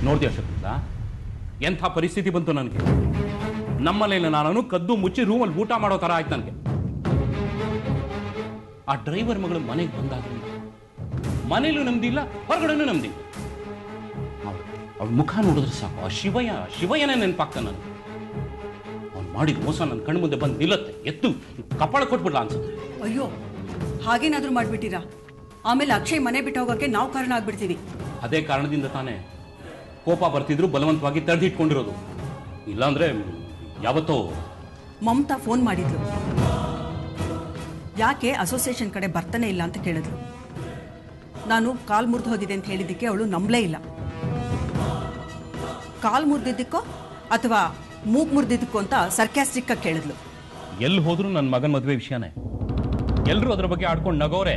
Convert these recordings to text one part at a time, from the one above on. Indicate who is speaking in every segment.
Speaker 1: ನೋಡ್ತೀಯ ಶಕುಂತ ಎಂಥ ಪರಿಸ್ಥಿತಿ ಬಂತು ನನಗೆ ನಮ್ಮನೇಲಿ ನಾನು ಕದ್ದು ಮುಚ್ಚಿ ರೂಮಲ್ಲಿ ಊಟ ಮಾಡೋ ಥರ ಆಯ್ತು ನನಗೆ ಆ ಡ್ರೈವರ್ ಮಗಳು ಮನೆಗೆ ಬಂದಾಗಲಿಲ್ಲ ಮನೇಲೂ ನಮ್ದಿಲ್ಲ ಹೊರಗಡೆನೂ ನಮ್ದಿಲ್ಲ ಅವಳ ಮುಖ ನೋಡಿದ್ರೆ ಸಾಕು ಆ ಶಿವಯ್ಯ ಶಿವಯ್ಯನೇ ನೆನಪಾಗ್ತಾನೆ ನನಗೆ ಅವ್ನು ಮಾಡಿದ ಮೋಸ ನನ್ನ ಕಣ್ಣು ಮುಂದೆ ಬಂದು ನಿಲ್ಲತ್ತೆ ಎತ್ತು ಕಪಾಳ ಕೊಟ್ಬಿಡ್ಲ ಅನ್ಸುತ್ತೆ
Speaker 2: ಅಯ್ಯೋ ಹಾಗೇನಾದ್ರೂ ಮಾಡ್ಬಿಟ್ಟಿರಾ ಆಮೇಲೆ ಅಕ್ಷಯ್ ಮನೆ ಬಿಟ್ಟು ಹೋಗೋಕೆ ನಾವು ಕಾರಣ ಆಗ್ಬಿಡ್ತೀವಿ
Speaker 1: ಅದೇ ಕಾರಣದಿಂದ ತಾನೇ ಕೋಪ ಬರ್ತಿದ್ರು ಬಲವಂತವಾಗಿ ತಡೆದಿಟ್ಕೊಂಡಿರೋದು ಇಲ್ಲಾಂದ್ರೆ ಯಾವತ್ತೋ
Speaker 2: ಮಮತಾ ಫೋನ್ ಮಾಡಿದ್ಲು ಯಾಕೆ ಅಸೋಸಿಯೇಷನ್ ಕಡೆ ಬರ್ತಾನೆ ಇಲ್ಲ ಅಂತ ಕೇಳಿದ್ಲು ನಾನು ಕಾಲ್ ಮುರಿದು ಹೋಗಿದೆ ಅಂತ ಹೇಳಿದ್ದಕ್ಕೆ ಅವಳು ನಂಬಲೇ ಇಲ್ಲ ಕಾಲ್ ಮುರಿದಿದ್ದಕ್ಕೋ ಅಥವಾ ಮೂಗ್ ಮುರಿದಿದ್ದಕ್ಕೋ ಅಂತ ಸರ್ಕ್ಯಾಸ್ಟಿಕ್ ಆಗಿ ಕೇಳಿದ್ಲು
Speaker 1: ಎಲ್ಲಿ ಹೋದ್ರು ನನ್ನ ಮಗನ ಮದುವೆ ವಿಷಯನೇ ಎಲ್ಲರೂ ಅದ್ರ ಬಗ್ಗೆ ಆಡ್ಕೊಂಡು ನಗೋರೆ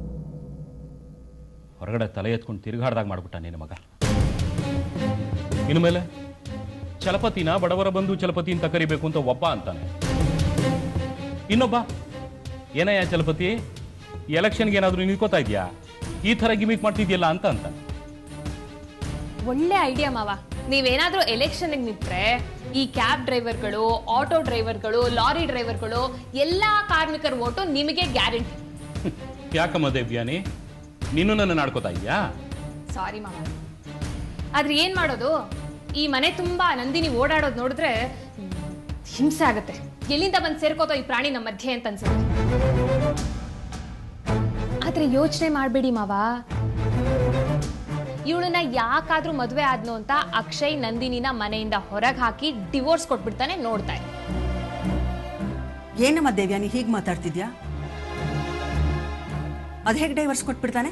Speaker 1: ಹೊರಗಡೆ ತಲೆ ಎತ್ಕೊಂಡು ತಿರುಗಾಡ್ದಾಗ ಮಾಡ್ಬಿಟ್ಟ ನಿನ್ನ ಮಗ ಇನ್ಮೇಲೆ ಚಲಪತಿನ ಬಡವರ ಬಂದು ಚಲಪತಿ ಅಂತ ಕರಿಬೇಕು ಅಂತ ಒಬ್ಬ ಅಂತಾನೆ ಇನ್ನೊಬ್ಬ ಏನಯ್ಯ ಚಲಪತಿ ಎಲೆಕ್ಷನ್ಗೆ ಏನಾದರೂ ನಿಂತ್ಕೋತಾ ಇದೆಯಾ ಈ ಥರ ಗಿಮಿಕ್ ಮಾಡ್ತಿದ್ಯಲ್ಲ ಅಂತ ಅಂತ
Speaker 3: ಒಳ್ಳೆ ಐಡಿಯಾ ಮಾವ ನೀವೇನಾದ್ರೂ ಎಲೆಕ್ಷನ್ಗೆ ನಿಂತ್ರೆ ಈ ಕ್ಯಾಬ್ ಡ್ರೈವರ್ಗಳು ಆಟೋ ಡ್ರೈವರ್ಗಳು ಲಾರಿ ಡ್ರೈವರ್ಗಳು ಎಲ್ಲಾ ಕಾರ್ಮಿಕರ ಓಟು ನಿಮಗೆ ಗ್ಯಾರಂಟಿ
Speaker 1: ಯಾಕಮ್ಮ ದೇವ್ಯಾನಿ ನೀನು ನನ್ನ ನಾಡ್ಕೋತಾ ಇದೆಯಾ
Speaker 3: ಸಾರಿ ಮಾವ ಆದ್ರೆ ಏನ್ ಮಾಡೋದು ಈ ಮನೆ ತುಂಬಾ ನಂದಿನಿ ಓಡಾಡೋದು ನೋಡಿದ್ರೆ ಹ್ಮ್, ಹಿಂಸೆ ಆಗತ್ತೆ ಎಲ್ಲಿಂದ ಬಂದು ಸೇರ್ಕೋತೋ ಈ ಪ್ರಾಣಿ ನಮ್ಮ ಮಧ್ಯೆ ಅಂತ ಅನ್ಸುತ್ತೆ ಆದ್ರೆ ಯೋಚನೆ ಮಾಡಬೇಡಿ ಮಾವ ಇವಳನ್ನ ಯಾಕಾದ್ರೂ ಮದುವೆ ಆದ್ನು ಅಂತ ಅಕ್ಷಯ್ ನಂದಿನಿನ ಮನೆಯಿಂದ ಹೊರಗೆ ಹಾಕಿ ಡಿವೋರ್ಸ್ ಕೊಟ್ಬಿಡ್ತಾನೆ ನೋಡ್ತಾ ಇರಿ.
Speaker 2: ಏನಮ್ಮ ದೇವ್ಯಾನಿ ಹೀಗೆ ಮಾತಾಡ್ತಿದ್ಯಾ ಅದು ಹೇಗೆ ಡೈವರ್ಸ್ ಕೊಟ್ಬಿಡ್ತಾನೆ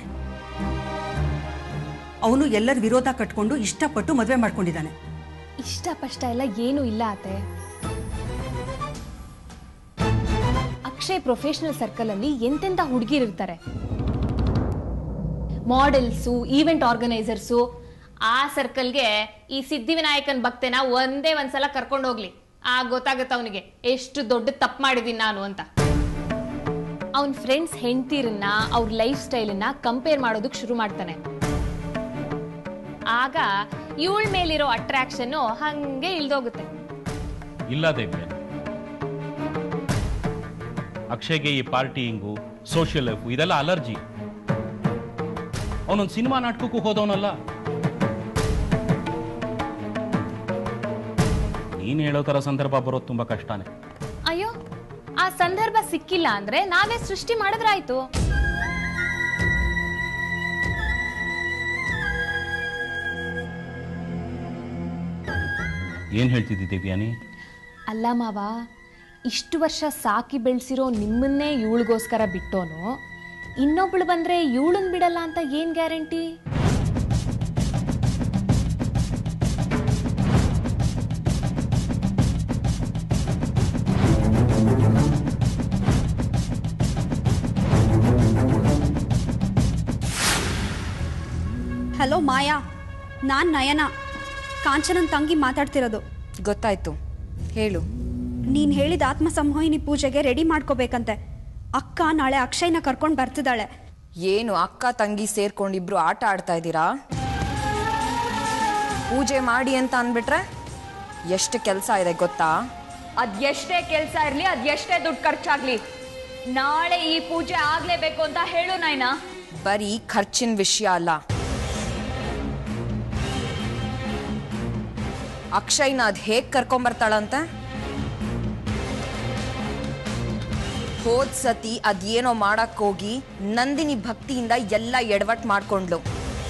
Speaker 2: ಅವನು ಎಲ್ಲರ ವಿರೋಧ ಕಟ್ಕೊಂಡು ಇಷ್ಟಪಟ್ಟು ಮದುವೆ ಮಾಡ್ಕೊಂಡಿದ್ದಾನೆ
Speaker 3: ಇಷ್ಟಪಷ್ಟ ಎಲ್ಲ ಏನೂ ಇಲ್ಲ ಅತ್ತೆ ಅಕ್ಷಯ್ ಪ್ರೊಫೆಷನಲ್ ಸರ್ಕಲ್ ಅಲ್ಲಿ ಎಂತೆಂತ ಹುಡುಗಿರಿರ್ತಾರೆ ಮಾಡೆಲ್ಸು ಈವೆಂಟ್ ಆರ್ಗನೈಸರ್ಸು ಆ ಸರ್ಕಲ್ಗೆ ಈ ಸಿದ್ಧಿವಿನಾಯಕನ್ ಭಕ್ತೆನ ಒಂದೇ ಒಂದ್ಸಲ ಕರ್ಕೊಂಡು ಹೋಗ್ಲಿ ಆ ಗೊತ್ತಾಗತ್ತ ಅವನಿಗೆ ಎಷ್ಟು ದೊಡ್ಡ ತಪ್ಪು ಮಾಡಿದೀನಿ ನಾನು ಅಂತ ಅವನ್ ಫ್ರೆಂಡ್ಸ್ ಹೆಂಡ್ತೀರನ್ನ ಅವ್ರ ಲೈಫ್ ಸ್ಟೈಲನ್ನ ಕಂಪೇರ್ ಮಾಡೋದಕ್ಕೆ ಶುರು ಮಾಡ್ತಾನೆ ಆಗ ಇವಳ ಮೇಲಿರೋ ಅಟ್ರಾಕ್ಷನ್ ಹಂಗೆ ಇಳ್ದೋಗುತ್ತೆ
Speaker 1: ಇಲ್ಲ ದೇವ್ಯಾನಿ ಅಕ್ಷಯ್ಗೆ ಈ ಪಾರ್ಟಿಯಿಂಗು ಸೋಷಿಯಲ್ ಲೈಫು ಇದೆಲ್ಲ ಅಲರ್ಜಿ ಅವನೊಂದು ಸಿನಿಮಾ ನಾಟಕಕ್ಕೂ ಹೋದವನಲ್ಲ ನೀನು ಹೇಳೋ ಥರ ಸಂದರ್ಭ ಬರೋದು ತುಂಬಾ ಕಷ್ಟನೇ
Speaker 3: ಅಯ್ಯೋ ಆ ಸಂದರ್ಭ ಸಿಕ್ಕಿಲ್ಲ ಅಂದ್ರೆ ನಾವೇ ಸೃಷ್ಟಿ ಮಾಡಿದ್ರಾಯ್ತು
Speaker 1: ಏನು ಹೇಳ್ತಿದ್ದಿ ದೇವ್ಯಾನಿ
Speaker 3: ಅಲ್ಲ ಮಾವ ಇಷ್ಟು ವರ್ಷ ಸಾಕಿ ಬೆಳೆಸಿರೋ ನಿಮ್ಮನ್ನೇ ಇವಳಿಗೋಸ್ಕರ ಬಿಟ್ಟೋನು ಇನ್ನೊಬ್ಳು ಬಂದ್ರೆ ಇವಳನ್ ಬಿಡಲ್ಲ ಅಂತ ಏನ್ ಗ್ಯಾರಂಟಿ
Speaker 4: ಹಲೋ ಮಾಯಾ ನಾನು ನಯನ ಕಾಂಚನನ್ ತಂಗಿ ಮಾತಾಡ್ತಿರೋದು
Speaker 5: ಗೊತ್ತಾಯ್ತು ಹೇಳು
Speaker 4: ನೀನು ಹೇಳಿದ ಆತ್ಮಸಂಮೋಹಿನಿ ಪೂಜೆಗೆ ರೆಡಿ ಮಾಡ್ಕೋಬೇಕಂತೆ ಅಕ್ಕ ನಾಳೆ ಅಕ್ಷಯ್ನ ಕರ್ಕೊಂಡು ಬರ್ತಿದ್ದಾಳೆ
Speaker 5: ಏನು ಅಕ್ಕ ತಂಗಿ ಸೇರ್ಕೊಂಡಿಬ್ರು ಆಟ ಆಡ್ತಾ ಇದ್ದೀರಾ ಪೂಜೆ ಮಾಡಿ ಅಂತ ಅಂದ್ಬಿಟ್ರೆ ಎಷ್ಟು ಕೆಲಸ ಇದೆ ಗೊತ್ತಾ
Speaker 6: ಅದೆಷ್ಟೇ ಕೆಲಸ ಇರಲಿ ಅದೆಷ್ಟೇ ದುಡ್ಡು ಖರ್ಚಾಗ್ಲಿ ನಾಳೆ ಈ ಪೂಜೆ ಆಗ್ಲೇಬೇಕು ಅಂತ ಹೇಳು ನಾಯ್ನಾ
Speaker 5: ಬರೀ ಖರ್ಚಿನ ವಿಷಯ ಅಲ್ಲ ಅಕ್ಷಯ್ನ ಅದ್ ಹೇಗ್ ಕರ್ಕೊಂಬರ್ತಾಳಂತೆ ಹೋದ್ ಸತಿ ಅದೇನೋ ಮಾಡಕ್ ಹೋಗಿ ನಂದಿನಿ ಭಕ್ತಿಯಿಂದ ಎಲ್ಲ ಎಡವಟ್ ಮಾಡ್ಕೊಂಡ್ಲು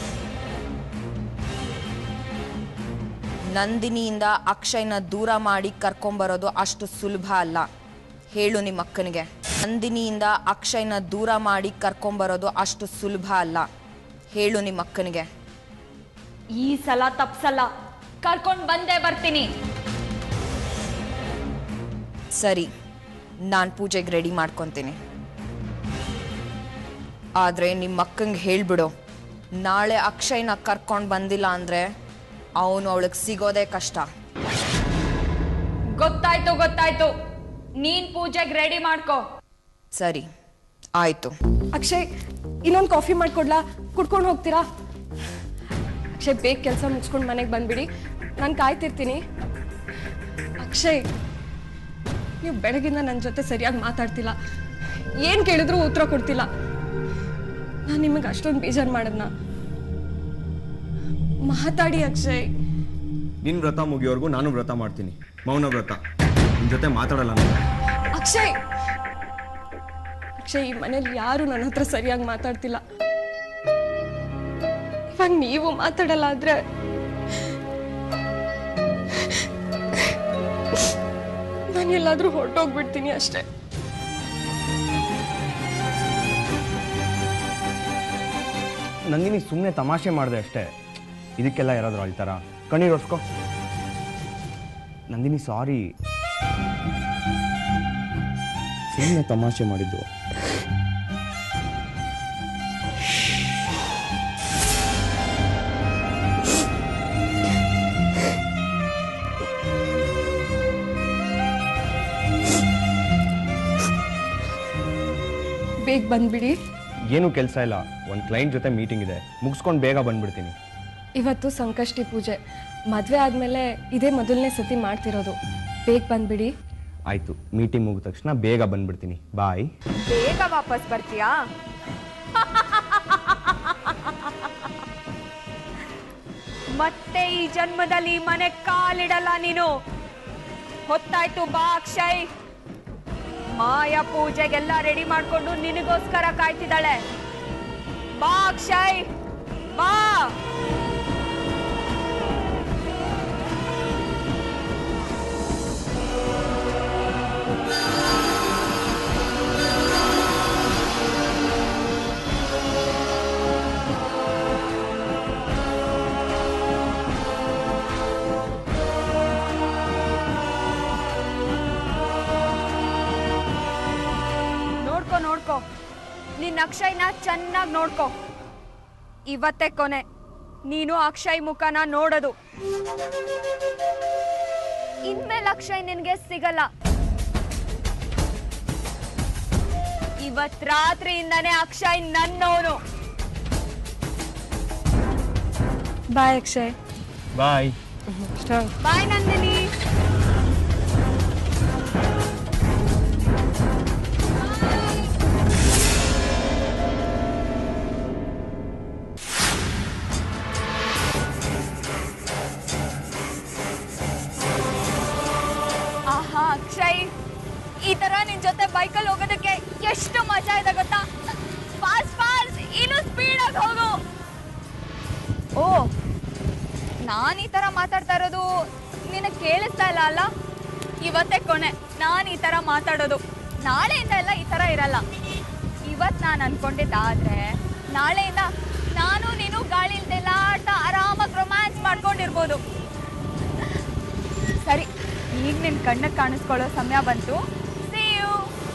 Speaker 5: ನಂದಿನಿಯಿಂದ ಅಕ್ಷಯ್ನ ದೂರ ಮಾಡಿ ಕರ್ಕೊಂಬರೋದು ಅಷ್ಟು ಸುಲಭ ಅಲ್ಲ ಹೇಳು ನಿಮ್ಮ ಅಕ್ಕನಿಗೆ ನಂದಿನಿಯಿಂದ ಅಕ್ಷಯ್ನ ದೂರ ಮಾಡಿ ಕರ್ಕೊಂಬರೋದು ಅಷ್ಟು ಸುಲಭ ಅಲ್ಲ ಹೇಳು ನಿಮ್ಮ ಅಕ್ಕನಿಗೆ
Speaker 6: ಈ ಸಲ ತಪ್ಸಲ್ಲ ಕರ್ಕೊಂಡ್ ಬಂದೇ ಬರ್ತೀನಿ
Speaker 5: ಸರಿ ನಾನು ಪೂಜೆಗೆ ರೆಡಿ ಮಾಡ್ಕೊತೀನಿ ಆದರೆ ನಿಮ್ಮ ಅಕ್ಕಂಗೆ ಹೇಳ್ಬಿಡು ನಾಳೆ ಅಕ್ಷಯ್ನ ಕರ್ಕೊಂಡು ಬಂದಿಲ್ಲ ಅಂದರೆ ಅವನು ಅವಳಿಗೆ ಸಿಗೋದೇ ಕಷ್ಟ
Speaker 6: ಗೊತ್ತಾಯ್ತು ಗೊತ್ತಾಯ್ತು ನೀನ್ ಪೂಜೆಗೆ ರೆಡಿ ಮಾಡ್ಕೋ
Speaker 5: ಸರಿ ಆಯಿತು
Speaker 7: ಅಕ್ಷಯ್ ಇನ್ನೊಂದು ಕಾಫಿ ಮಾಡ್ಕೊಡ್ಲಾ ಕುಡ್ಕೊಂಡು ಹೋಗ್ತೀರಾ ಅಕ್ಷಯ್ ಬೇಗ ಕೆಲಸ ಮುಗಿಸ್ಕೊಂಡು ಮನೆಗೆ ಬಂದ್ಬಿಡಿ ನಾನು ಕಾಯ್ತಿರ್ತೀನಿ ಅಕ್ಷಯ್ ನೀವು ಬೆಳಗಿಂದ ನನ್ನ ಜೊತೆ ಸರಿಯಾಗಿ ಮಾತಾಡ್ತಿಲ್ಲ ಏನು ಕೇಳಿದ್ರು ಉತ್ತರ ಕೊಡ್ತಿಲ್ಲ ನಾನು ನಿಮಗೆ ಅಷ್ಟೊಂದು ಬೇಜಾರು ಮಾಡದ್ನ ಮಾತಾಡಿ ಅಕ್ಷಯ್
Speaker 8: ನಿನ್ನ ವ್ರತ ಮುಗಿಯೋವರೆಗೂ ನಾನು ವ್ರತ ಮಾಡ್ತೀನಿ ಮೌನ ವ್ರತ ನಿನ್ನ ಜೊತೆ ಮಾತಾಡಲ್ಲ ನಾನು
Speaker 7: ಅಕ್ಷಯ್ ಅಕ್ಷಯ್ ಈ ಮನೇಲಿ ಯಾರು ನನ್ನ ಹತ್ರ ಸರಿಯಾಗಿ ಮಾತಾಡ್ತಿಲ್ಲ ಇವಾಗ ನೀವು ಮಾತಾಡಲ್ಲ ಆದ್ರೆ ನಾನು ಎಲ್ಲಾದ್ರೂ ಹೊರಟೋಗ್ಬಿಡ್ತೀನಿ ಅಷ್ಟೇ
Speaker 8: ನಂದಿನಿ ಸುಮ್ಮನೆ ತಮಾಷೆ ಮಾಡಿದೆ ಅಷ್ಟೇ ಇದಕ್ಕೆಲ್ಲ ಯಾರಾದರೂ ಅಳ್ತಾರ ಕಣ್ಣೀರು ಒರ್ಸ್ಕೊ ನಂದಿನಿ ಸಾರಿ ಸುಮ್ಮನೆ ತಮಾಷೆ ಮಾಡಿದ್ದು
Speaker 7: ಬೇಗ ಬಂದ್ಬಿಡಿ
Speaker 8: ಏನೂ ಕೆಲಸ ಇಲ್ಲ ಒಂದು ಕ್ಲೈಂಟ್ ಜೊತೆ ಮೀಟಿಂಗ್ ಇದೆ ಮುಗಿಸ್ಕೊಂಡು ಬೇಗ ಬಂದ್ಬಿಡ್ತೀನಿ
Speaker 7: ಇವತ್ತು ಸಂಕಷ್ಟಿ ಪೂಜೆ ಮದುವೆ ಆದಮೇಲೆ ಇದೇ ಮೊದಲನೇ ಸತಿ ಮಾಡ್ತಿರೋದು ಬೇಗ ಬಂದ್ಬಿಡಿ
Speaker 8: ಆಯಿತು ಮೀಟಿಂಗ್ ಮುಗಿದ ತಕ್ಷಣ ಬೇಗ ಬಂದ್ಬಿಡ್ತೀನಿ ಬಾಯ್
Speaker 6: ಬೇಗ ವಾಪಸ್ ಬರ್ತೀಯಾ ಮತ್ತೆ ಈ ಜನ್ಮದಲ್ಲಿ ಈ ಮನೆ ಕಾಲಿಡಲ್ಲ ನೀನು ಹೊತ್ತಾಯ್ತು ಬಾ ಅಕ್ಷಯ್ ಮಾಯ ಪೂಜೆಗೆಲ್ಲ ರೆಡಿ ಮಾಡ್ಕೊಂಡು ನಿನಗೋಸ್ಕರ ಕಾಯ್ತಿದ್ದಾಳೆ ಬಾ ಅಕ್ಷಯ್ ಬಾ ನೋಡ್ಕೊ ನೋಡ್ಕೊ ನಿನ್ನ ಅಕ್ಷಯ್ನ ಚೆನ್ನಾಗಿ ನೋಡ್ಕೊ ಇವತ್ತೇ ಕೊನೆ ನೀನು ಅಕ್ಷಯ್ ಮುಖನ ನೋಡೋದು ಇನ್ಮೇಲೆ ಅಕ್ಷಯ್ ನಿನ್ಗೆ ಸಿಗಲ್ಲ ಇವತ್ ರಾತ್ರಿಯಿಂದಾನೇ ಅಕ್ಷಯ್ ನನ್ನವನು
Speaker 7: ಬಾಯ್ ಅಕ್ಷಯ್
Speaker 8: ಬಾಯ್
Speaker 6: ಬಾಯ್ ನಂದಿನಿ ಆಹಾ ಅಕ್ಷಯ್ ಈ ತರ ನಿನ್ ಜೊತೆ ಬೈಕಲ್ಲಿ ಹೋಗೋದಕ್ಕೆ ಎಷ್ಟು ಮಜಾ ಇದೆ ಗೊತ್ತಾ ಫಾಸ್ಟ್ ಫಾಸ್ಟ್ ಇನ್ನು ಸ್ಪೀಡ್ ಆಗಿ ಹೋಗು ಓ ನಾನು ಈ ತರ ಮಾತಾಡ್ತಾ ಇರೋದು ನಿನಗೆ ಕೇಳಿಸ್ತಾ ಇಲ್ಲ ಅಲ್ಲ ಇವತ್ತೇ ಕೊನೆ ನಾನು ಈ ತರ ಮಾತಾಡೋದು ನಾಳೆಯಿಂದ ಎಲ್ಲ ಈ ತರ ಇರಲ್ಲ ಇವತ್ತು ನಾನು ಅನ್ಕೊಂಡಿದ್ದಾದ್ರೆ ನಾಳೆಯಿಂದ ನಾನು ನೀನು ಗಾಳಿ ಇಲ್ದೆಲ್ಲ ಆಟ ಆರಾಮಾಗಿ ರೊಮ್ಯಾನ್ಸ್ ಮಾಡ್ಕೊಂಡಿರ್ಬೋದು ಸರಿ ಈಗ ನಿನ್ ಕಣ್ಣಿಗೆ ಕಾಣಿಸ್ಕೊಳ್ಳೋ ಸಮಯ ಬಂತು See you.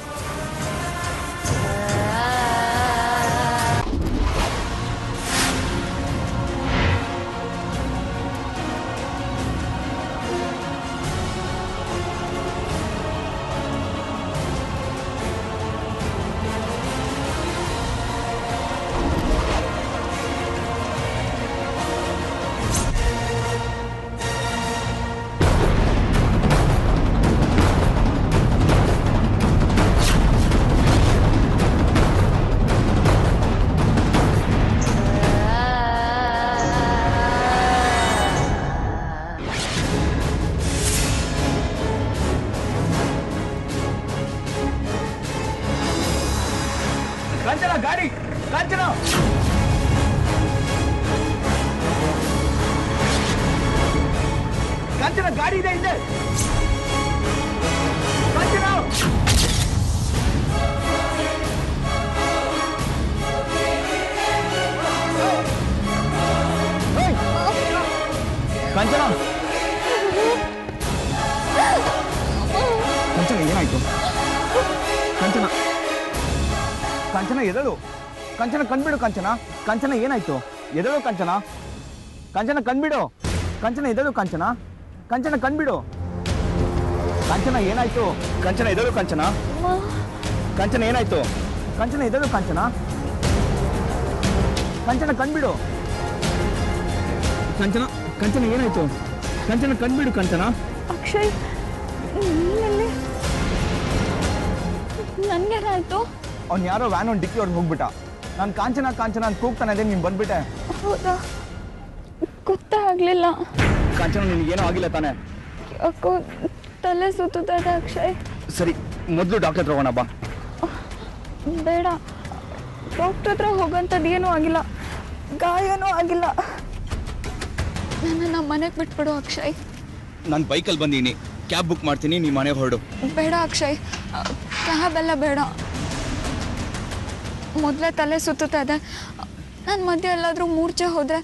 Speaker 8: ಕಾಂಚನ ಗಾಡಿ ಕಾಂಚನ ಕಾಂಚನ ಗಾಡಿ ಇದೆ ಹಿಂದೆ ಕಾಂಚನ ಏಯ್! ಕಾಂಚನ ಕಾಂಚನ ಏನಾಯ್ತು ಕಾಂಚನ ಕಾಂಚನ ಎದಳು ಕಾಂಚನ ಕಣ್ಬಿಡು ಕಾಂಚನ ಕಾಂಚನ ಏನಾಯ್ತು ಎದಳು ಕಾಂಚನ ಕಾಂಚನ ಕಣ್ಬಿಡು ಕಾಂಚನ ಎದಳು ಕಾಂಚನ ಕಾಂಚನ ಕಣ್ಬಿಡು ಕಾಂಚನ ಏನಾಯ್ತು ಕಾಂಚನ ಎದಳು ಕಾಂಚನ ಕಾಂಚನ ಏನಾಯ್ತು ಕಾಂಚನ ಎದಳು ಕಾಂಚನ ಕಾಂಚನ ಕಣ್ಬಿಡು ಕಂಚನ ಕಂಚನ ಏನಾಯ್ತು ಕಂಚನ ಕಣ್ಬಿಡು ಕಂಚನ
Speaker 6: ಅಕ್ಷಯ್ ನೀನಲ್ಲಿ ನನ್ಗೇನಾಯ್ತು
Speaker 9: ಅವ್ನು ಯಾರೋ ವ್ಯಾನ್ ಒಂದು ಡಿಕ್ಕಿ ಹೊಡೆದು ಹೋಗ್ಬಿಟ್ಟ ನಾನು ಕಾಂಚನ ಕಾಂಚನ ಅಂತ ಕೂಗ್ತಾನೆ ಅದೇ ನೀನು ಬಂದ್ಬಿಟ್ಟೆ
Speaker 6: ಹೌದಾ ಗೊತ್ತೇ ಆಗಲಿಲ್ಲ
Speaker 9: ಕಾಂಚನ ನಿನಗೇನೋ ಆಗಿಲ್ಲ ತಾನೆ
Speaker 6: ಯಾಕೋ ತಲೆ ಸುತ್ತದೆ ಅಕ್ಷಯ್
Speaker 9: ಸರಿ ಮೊದಲು ಡಾಕ್ಟರ್ ಹತ್ರ ಹೋಗೋಣ ಬಾ
Speaker 6: ಬೇಡ ಡಾಕ್ಟರ್ ಹತ್ರ ಹೋಗೋಂಥದ್ದು ಏನೂ ಆಗಿಲ್ಲ ಗಾಯನೂ ಆಗಿಲ್ಲ ನನ್ನ ಮನೆಗೆ ಬಿಟ್ಬಿಡು ಅಕ್ಷಯ್
Speaker 9: ನಾನು ಬೈಕಲ್ಲಿ ಬಂದೀನಿ ಕ್ಯಾಬ್ ಬುಕ್ ಮಾಡ್ತೀನಿ ನಿಮ್ಮ ಮನೆಗೆ ಹೊರಡು
Speaker 6: ಬೇಡ ಅಕ್ಷಯ್ ಕ್ಯಾಬ್ ಎಲ್ಲ ಬೇಡ ಮೊದಲೇ ತಲೆ ಸುತ್ತುತ್ತಾ ಇದೆ ನಾನು ಮಧ್ಯೆ ಎಲ್ಲಾದರೂ ಮೂರ್ಛೆ ಹೋದರೆ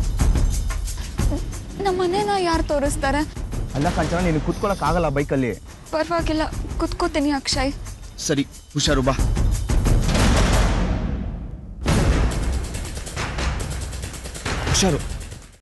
Speaker 6: ನಮ್ಮ ಮನೇನ ಯಾರು ತೋರಿಸ್ತಾರೆ
Speaker 9: ಅಲ್ಲ ಕಾಂಚನ ನೀನು ಕೂತ್ಕೊಳ್ಳೋಕ್ಕಾಗಲ್ಲ ಬೈಕಲ್ಲಿ
Speaker 6: ಪರವಾಗಿಲ್ಲ ಕುತ್ಕೋತೀನಿ ಅಕ್ಷಯ್
Speaker 9: ಸರಿ ಹುಷಾರು ಬಾ ಹುಷಾರು